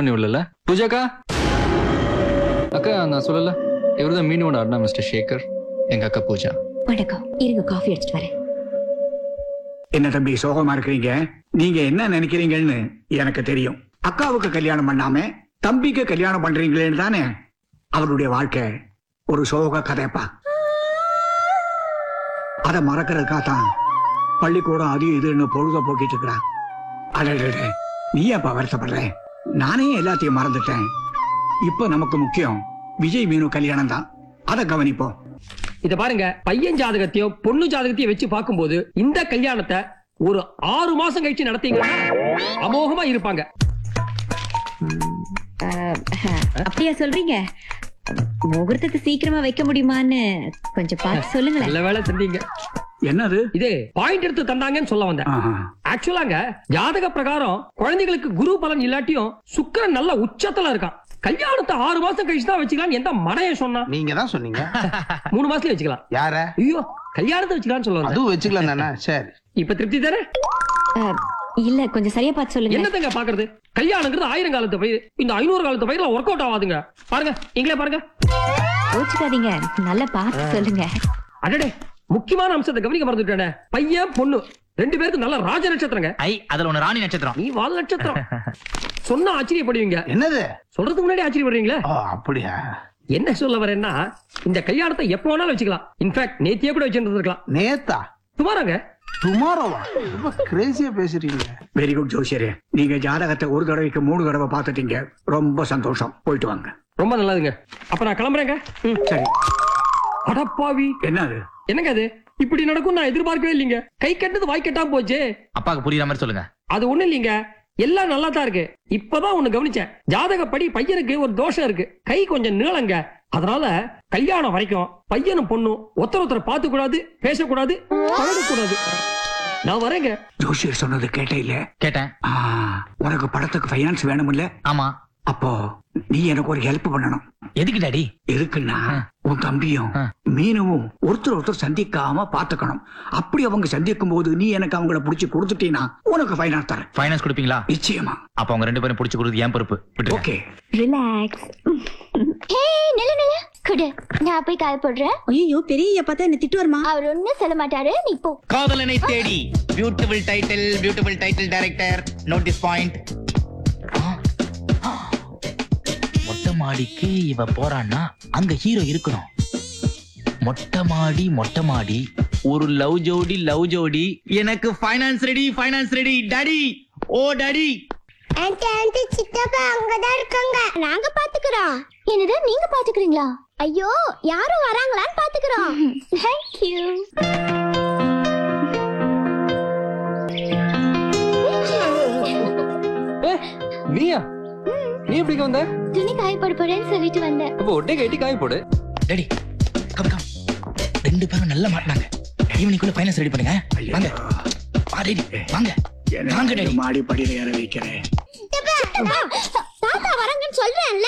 பண்ணி விடல பூஜாக்கா அக்கா நான் சொல்லல இவர்தான் மீனோட அண்ணா மிஸ்டர் சேகர் எங்க அக்கா பூஜா வணக்கம் இருங்க காஃபி எடுத்துட்டு வரேன் என்ன தம்பி சோகமா இருக்கிறீங்க நீங்க என்ன நினைக்கிறீங்கன்னு எனக்கு தெரியும் அக்காவுக்கு கல்யாணம் பண்ணாம தம்பிக்கு கல்யாணம் பண்றீங்களேன்னு தானே அவருடைய வாழ்க்கை ஒரு சோக கதைப்பா அதை மறக்கிறதுக்காக தான் பள்ளிக்கூடம் அது இதுன்னு பொழுத போக்கிட்டு இருக்கிறா அடடே நீ அப்ப வருத்தப்படுற நானே எல்லாத்தையும் மறந்துட்டேன் இப்ப நமக்கு முக்கியம் விஜய் மீனு கல்யாணம் தான் அதை கவனிப்போம் இத பாருங்க பையன் ஜாதகத்தையும் பொண்ணு ஜாதகத்தையும் வச்சு பார்க்கும்போது இந்த கல்யாணத்தை ஒரு ஆறு மாசம் கழிச்சு நடத்தீங்கன்னா அமோகமா இருப்பாங்க அஹ், அப்படியா சொல்றீங்க முகூர்த்தத்தை சீக்கிரமா வைக்க முடியுமான்னு கொஞ்சம் பார்த்து சொல்லுங்களேன் நல்ல வேலை செஞ்சீங்க என்னது இது பாயிண்ட் எடுத்து தந்தாங்கன்னு சொல்ல வந்தேன் ஆஹா. ஆக்சுவலாங்க ஜாதக பிரகாரம் குழந்தைகளுக்கு குரு பலன் இல்லாட்டியும் சுக்கிரன் நல்ல உச்சத்துல இருக்கான் கல்யாணத்தை ஆறு மாசம் கழிச்சு தான் வச்சுக்கலாம் எந்த மடையன் சொன்னா நீங்க தான் சொன்னீங்க மூணு மாசத்துல வச்சுக்கலாம் யார ஐயோ கல்யாணத்தை வச்சுக்கலாம்னு சொல்ல வந்தேன் அதுவும் வச்சுக்கலாம் தானே சரி இப்ப திருப்தி தானே அஹ், இல்ல கொஞ்சம் சரியா பார்த்து சொல்லுங்க என்னத்தங்க பாக்குறது கல்யாணங்கிறது ஆயிரம் காலத்து பயிர் இந்த ஐநூறு காலத்து பயிர்ல ஒர்க் அவுட் ஆகாதுங்க பாருங்க நீங்களே பாருங்க கோச்சுக்காதீங்க நல்லா பார்த்து சொல்லுங்க அடடே முக்கியமான அம்சத்தை கவனிக்க மறந்துட்டேனே பையன் பொண்ணு ரெண்டு பேருக்கு நல்ல ராஜ நட்சத்திரங்க ஐ அதுல ஒண்ணு ராணி நட்சத்திரம் நீ வால் நட்சத்திரம் சொன்னா ஆச்சரியப்படுவீங்க என்னது சொல்றதுக்கு முன்னாடி ஆச்சரியப்படுவீங்களே ஓ அப்படியா என்ன சொல்ல வரேன்னா இந்த கல்யாணத்தை எப்ப வேணாலும் வச்சுக்கலாம் இன்ஃபேக்ட் நேத்தியே கூட வச்சிருந்துருக்கலாம் நேத்தா சுமாராங்க டுமாரோவா ரொம்ப கிரேசியா பேசுறீங்க வெரி குட் ஜோசியரே நீங்க ஜாதகத்தை ஒரு தடவைக்கு மூணு தடவை பார்த்துட்டீங்க ரொம்ப சந்தோஷம் போயிட்டு வாங்க ரொம்ப நல்லதுங்க அப்ப நான் கிளம்புறேங்க ம். சரி அடப்பாவி என்னது என்னங்க அது இப்படி நடக்கும் நான் எதிர்பார்க்கவே இல்லைங்க கை கட்டது வாய் கட்டாம போச்சே அப்பாவுக்கு புரியுற மாதிரி சொல்லுங்க அது ஒண்ணு இல்லைங்க எல்லாம் நல்லா தான் இருக்கு இப்பதான் ஒண்ணு கவனிச்சேன் ஜாதகப்படி பையனுக்கு ஒரு தோஷம் இருக்கு கை கொஞ்சம் நீளங்க அதனால கல்யாணம் வரைக்கும் பையனும் பொண்ணும் ஒருத்தர் ஒருத்தர் பார்த்து கூடாது பேசக்கூடாது பழகக்கூடாது நான் வரேங்க ஜோசியர் சொன்னது கேட்டே இல்ல கேட்டேன் ஆ, உனக்கு படத்துக்கு ஃபைனான்ஸ் வேணும்ல ஆமா அப்போ நீ எனக்கு ஒரு ஹெல்ப் பண்ணணும் எதுக்கு டாடி எதுக்குன்னா உன் தம்பியும் ஆ. மீனவும் ஒருத்தர் ஒருத்தர் சந்திக்காம பாத்துக்கணும் அப்படி அவங்க சந்திக்கும் போது நீ எனக்கு அவங்கள புடிச்சு கொடுத்துட்டீன்னா உனக்கு ஃபைனான்ஸ் தரேன் ஃபைனான்ஸ் கொடுப்பீங்களா நிச்சயமா அப்ப அவங்க ரெண்டு பேரும் புடிச்சு கொடுத்து ஏன் பொறுப்பு விட்டுருங்க. ஓகே ரிலாக்ஸ் ஏய் நில்லு நில்லு குடு நான் போய் காய போடுறேன் ஐயோ பெரிய பார்த்தா என்ன திட்டு வருமா அவர் ஒண்ணும் சொல்ல மாட்டாரு நீ போ காதலனை தேடி beautiful title beautiful title director notice point மொட்டை மாடிக்கு இவ போறான்னா அங்க ஹீரோ இருக்கணும் மொட்டை மாடி மொட்டை மாடி ஒரு லவ் ஜோடி லவ் ஜோடி எனக்கு finance ready finance ready daddy oh daddy aunty aunty சித்தப்பா அங்கதான் இருக்காங்க நாங்க பாத்துக்கிறோம் என்னது நீங்க பாத்துக்கிறீங்களா ஐயோ யாரும் வராங்களான்னு பாத்துக்கிறோம் தேங்க் யூ நீயா நீ எப்படி இங்க வந்த துணி காய போட போறேன்னு சொல்லிட்டு வந்தேன் அப்போ ஒட்டை கட்டி காய போடு டாடி கம் கம் ரெண்டு பேரும் நல்லா மாட்டினாங்க ஈவினிங்குள்ள ஃபைனான்ஸ் ரெடி பண்ணுங்க வாங்க வா டாடி வாங்க வாங்க என்ன டாடி மாடி படியில ஏற வைக்கிறேன் தாத்தா வராங்கன்னு சொல்றேன்ல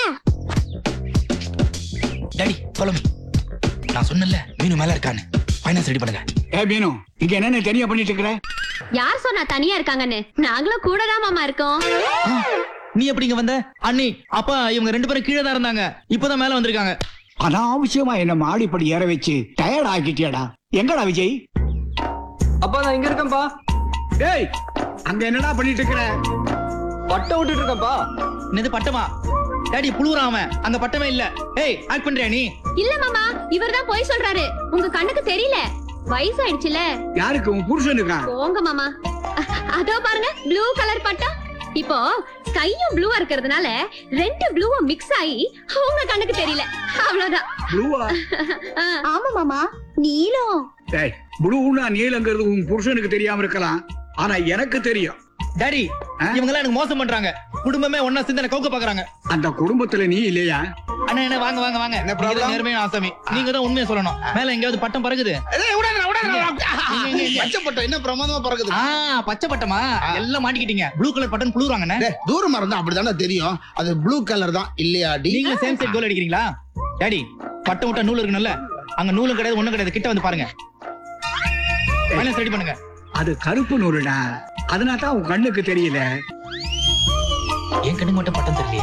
டாடி ஃபாலோ மீ நான் சொன்னல மீனு மேல இருக்கான்னு ஃபைனான்ஸ் ரெடி பண்ணுங்க ஏ மீனு இங்க என்ன தனியா பண்ணிட்டு இருக்கிற யார் சொன்னா தனியா இருக்காங்கன்னு நாங்களும் கூட தான் மாமா இருக்கோம் ஆ, நீ எப்படி இங்க வந்த அண்ணி அப்பா இவங்க ரெண்டு பேரும் கீழே தான் இருந்தாங்க இப்பதான் மேல வந்திருக்காங்க அனாவசியமா என்ன மாடிப்படி ஏற வச்சு டயர்ட் ஆக்கிட்டியாடா எங்கடா விஜய் அப்பா நான் இங்க இருக்கேன்ப்பா டேய் அங்க என்னடா பண்ணிட்டு இருக்கிற பட்டை விட்டுட்டு இருக்கேன்ப்பா என்னது பட்டமா டாடி புழுவுறான் அவன் அங்க பட்டமே இல்ல ஏய் ஆக்ட் பண்றியா நீ இல்ல மாமா இவர் தான் போய் சொல்றாரு உங்க கண்ணுக்கு தெரியல வயசாயிடுச்சுல யாருக்கு உன் புருஷனுக்கா போங்க மாமா அ- அதோ பாருங்க ப்ளூ கலர் பட்டம் இப்போ ஸ்கையும் ப்ளூவா இருக்கிறதுனால ரெண்டு ப்ளூவும் மிக்ஸ் ஆகி உங்க கண்ணுக்கு தெரியல அவ்வளவுதான் ப்ளூவா ஆ. ஆமா மாமா நீலம் டேய் ப்ளூனா நீலங்கிறது உன் புருஷனுக்கு தெரியாம இருக்கலாம் ஆனா எனக்கு தெரியும் டாடி ஆ? இவங்க எல்லாம் எனக்கு மோசம் பண்றாங்க குடும்பமே ஒன்னா சிந்தனை கவுக்க பாக்குறாங்க அந்த குடும்பத்துல நீ இல்லையா அண்ணா என்ன வாங்க வாங்க வாங்க என்ன நீங்க problem? தான் நேர்மையான ஆசாமி நீங்க தான் உண்மையை சொல்லணும் மேல எங்கேயாவது பட்டம் பறக்குது இங்க, இங்க. பச்சைப்பட்டம் என்ன பிரமாதமா பறக்குது ஆ பச்சை பட்டமா எல்லாம் மாட்டிக்கிட்டீங்க ப்ளூ கலர் பட்டன் புழுறாங்கண்ணே டேய், தூரமா இருந்தா அப்படிதானே தெரியும் அது ப்ளூ கலர் தான் இல்லையாடி நீங்களும் சேம் சைட் கோல் அடிக்கிறீங்களா டாடி பட்டம் விட்டா நூல் இருக்கணும்ல அங்க நூலும் கிடையாது ஒண்ணும் கிடையாது கிட்ட வந்து பாருங்க ஃபைனான்ஸ் ரெடி பண்ணுங்க அது கருப்பு நூலுடா அதனால தான் உன் கண்ணுக்கு தெரியல என் கண்ணு மட்டும் பட்டம் தெரியலையே